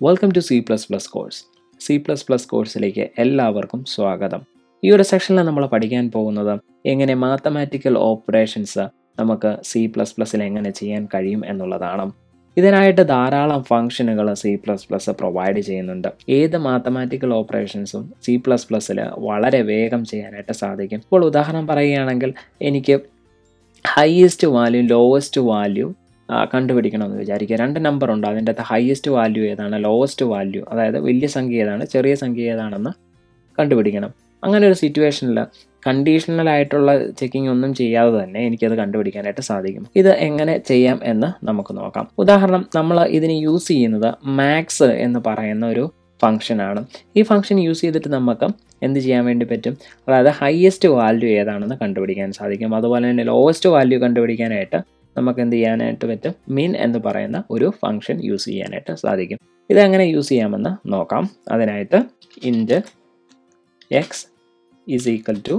welcome to C plus plus course C plus plus കോഴ്സിലേക്ക് എല്ലാവർക്കും സ്വാഗതം ഈ ഒരു സെക്ഷനിൽ നമ്മൾ പഠിക്കാൻ പോകുന്നത് എങ്ങനെ മാത്തമാറ്റിക്കൽ ഓപ്പറേഷൻസ് നമുക്ക് സി പ്ലസ് പ്ലസ്സിൽ എങ്ങനെ ചെയ്യാൻ കഴിയും എന്നുള്ളതാണ് ഇതിനായിട്ട് ധാരാളം ഫംഗ്ഷനുകൾ സി പ്ലസ് പ്ലസ് പ്രൊവൈഡ് ചെയ്യുന്നുണ്ട് ഏത് മാത്തമാറ്റിക്കൽ ഓപ്പറേഷൻസും സി പ്ലസ് പ്ലസ്സിൽ വളരെ വേഗം ചെയ്യാനായിട്ട് സാധിക്കും ഇപ്പോൾ ഉദാഹരണം പറയുകയാണെങ്കിൽ എനിക്ക് ഹയസ്റ്റ് വാല്യൂ ലോവസ്റ്റ് വാല്യൂ കണ്ടുപിടിക്കണമെന്ന് വിചാരിക്കുക രണ്ട് നമ്പർ ഉണ്ട് അതിൻ്റെ അകത്ത് ഹയസ്റ്റ് വാല്യൂ ഏതാണ് ലോവസ്റ്റ് വാല്യൂ അതായത് വലിയ സംഖ്യ ഏതാണ് ചെറിയ സംഖ്യ ഏതാണെന്ന് കണ്ടുപിടിക്കണം അങ്ങനെ ഒരു സിറ്റുവേഷനിൽ കണ്ടീഷണൽ ആയിട്ടുള്ള ചെക്കിംഗ് ഒന്നും ചെയ്യാതെ തന്നെ എനിക്കത് കണ്ടുപിടിക്കാനായിട്ട് സാധിക്കും ഇത് എങ്ങനെ ചെയ്യാം എന്ന് നമുക്ക് നോക്കാം ഉദാഹരണം നമ്മൾ ഇതിന് യൂസ് ചെയ്യുന്നത് മാക്സ് എന്ന് പറയുന്ന ഒരു ഫംഗ്ഷനാണ് ഈ ഫംഗ്ഷൻ യൂസ് ചെയ്തിട്ട് നമുക്ക് എന്ത് ചെയ്യാൻ വേണ്ടി പറ്റും അതായത് ഹയസ്റ്റ് വാല്യൂ ഏതാണെന്ന് കണ്ടുപിടിക്കാൻ സാധിക്കും അതുപോലെ തന്നെ ലോവസ്റ്റ് വാല്യൂ കണ്ടുപിടിക്കാനായിട്ട് നമുക്ക് എന്ത് ചെയ്യാനായിട്ട് പറ്റും മിൻ എന്ന് പറയുന്ന ഒരു ഫംഗ്ഷൻ യൂസ് ചെയ്യാനായിട്ട് സാധിക്കും ഇതെങ്ങനെ യൂസ് ചെയ്യാമെന്ന് നോക്കാം അതിനായിട്ട് int x is equal to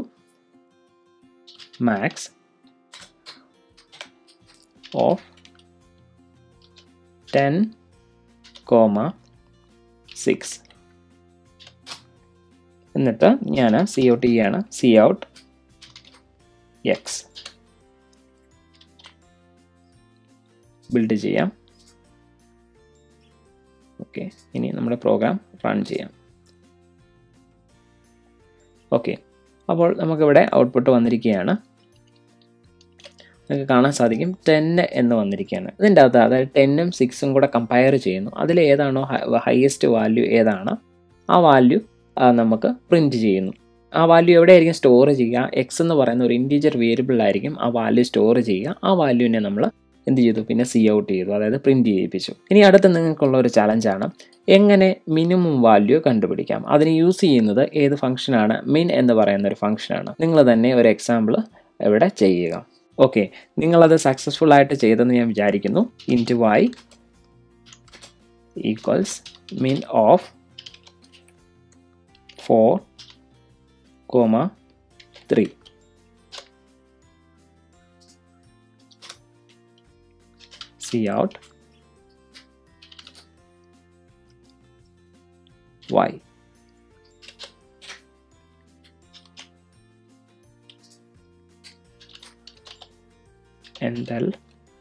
max of ten comma six എന്നിട്ട് ഞാൻ സി ഔട്ട് ചെയ്യാണ് സി ഔട്ട് എക്സ് ബിൽഡ് ചെയ്യാം ഓക്കെ ഇനി നമ്മുടെ പ്രോഗ്രാം റൺ ചെയ്യാം ഓക്കെ അപ്പോൾ നമുക്കിവിടെ ഔട്ട്പുട്ട് വന്നിരിക്കുകയാണ് നിങ്ങൾക്ക് കാണാൻ സാധിക്കും ടെന്ന് എന്ന് വന്നിരിക്കുകയാണ് ഇതിൻ്റെ അകത്ത് അതായത് ടെന്നും സിക്സും കൂടെ കമ്പയർ ചെയ്യുന്നു അതിൽ ഏതാണോ ഹയസ്റ്റ് വാല്യൂ ഏതാണ് ആ വാല്യൂ നമുക്ക് പ്രിൻറ്റ് ചെയ്യുന്നു ആ വാല്യൂ എവിടെയായിരിക്കും സ്റ്റോർ ചെയ്യുക എക്സ് എന്ന് പറയുന്ന ഒരു ഇൻറ്റീജർ വേരിയബിളായിരിക്കും ആ വാല്യൂ സ്റ്റോർ ചെയ്യുക ആ വാല്യൂവിനെ നമ്മൾ എന്ത് ചെയ്തു പിന്നെ സി ഔട്ട് ചെയ്തു അതായത് പ്രിൻറ്റ് ചെയ്യിപ്പിച്ചു ഇനി അടുത്ത് നിങ്ങൾക്കുള്ള ഒരു ചലഞ്ചാണ് എങ്ങനെ മിനിമം വാല്യൂ കണ്ടുപിടിക്കാം അതിന് യൂസ് ചെയ്യുന്നത് ഏത് ഫംഗ്ഷനാണ് മിൻ എന്ന് പറയുന്ന ഒരു ഫംഗ്ഷനാണ് നിങ്ങൾ തന്നെ ഒരു എക്സാമ്പിൾ ഇവിടെ ചെയ്യുക ഓക്കെ നിങ്ങളത് സക്സസ്ഫുൾ ആയിട്ട് ചെയ്തെന്ന് ഞാൻ വിചാരിക്കുന്നു int y equals min of four comma three see out y enter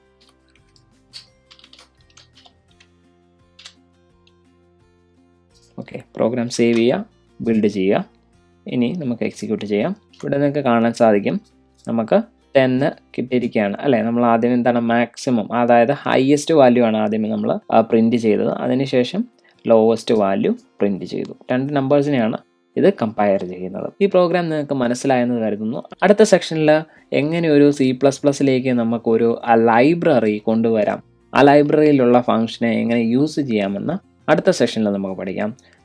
okay program save ചെയ്യുക ബിൽഡ് ചെയ്യുക ഇനി നമുക്ക് എക്സിക്യൂട്ട് ചെയ്യാം ഇവിടെ നിങ്ങൾക്ക് കാണാൻ സാധിക്കും നമുക്ക് ടെന്ന് കിട്ടിയിരിക്കുകയാണ് അല്ലേ നമ്മൾ ആദ്യം എന്താണ് മാക്സിമം അതായത് ഹയസ്റ്റ് വാല്യൂ ആണ് ആദ്യമേ നമ്മൾ പ്രിൻറ്റ് ചെയ്തത് അതിനുശേഷം ലോവസ്റ്റ് വാല്യൂ പ്രിൻറ്റ് ചെയ്തു രണ്ട് നമ്പേഴ്സിനെയാണ് ഇത് കമ്പയർ ചെയ്യുന്നത് ഈ പ്രോഗ്രാം നിങ്ങൾക്ക് മനസ്സിലായെന്ന് കരുതുന്നു അടുത്ത സെക്ഷനിൽ എങ്ങനെ ഒരു സി പ്ലസ് പ്ലസിലേക്ക് നമുക്കൊരു ലൈബ്രറി കൊണ്ടുവരാം ആ ലൈബ്രറിയിലുള്ള ഫംഗ്ഷനെ എങ്ങനെ യൂസ് ചെയ്യാമെന്ന് അടുത്ത സെഷനിൽ നമുക്ക് പഠിക്കാം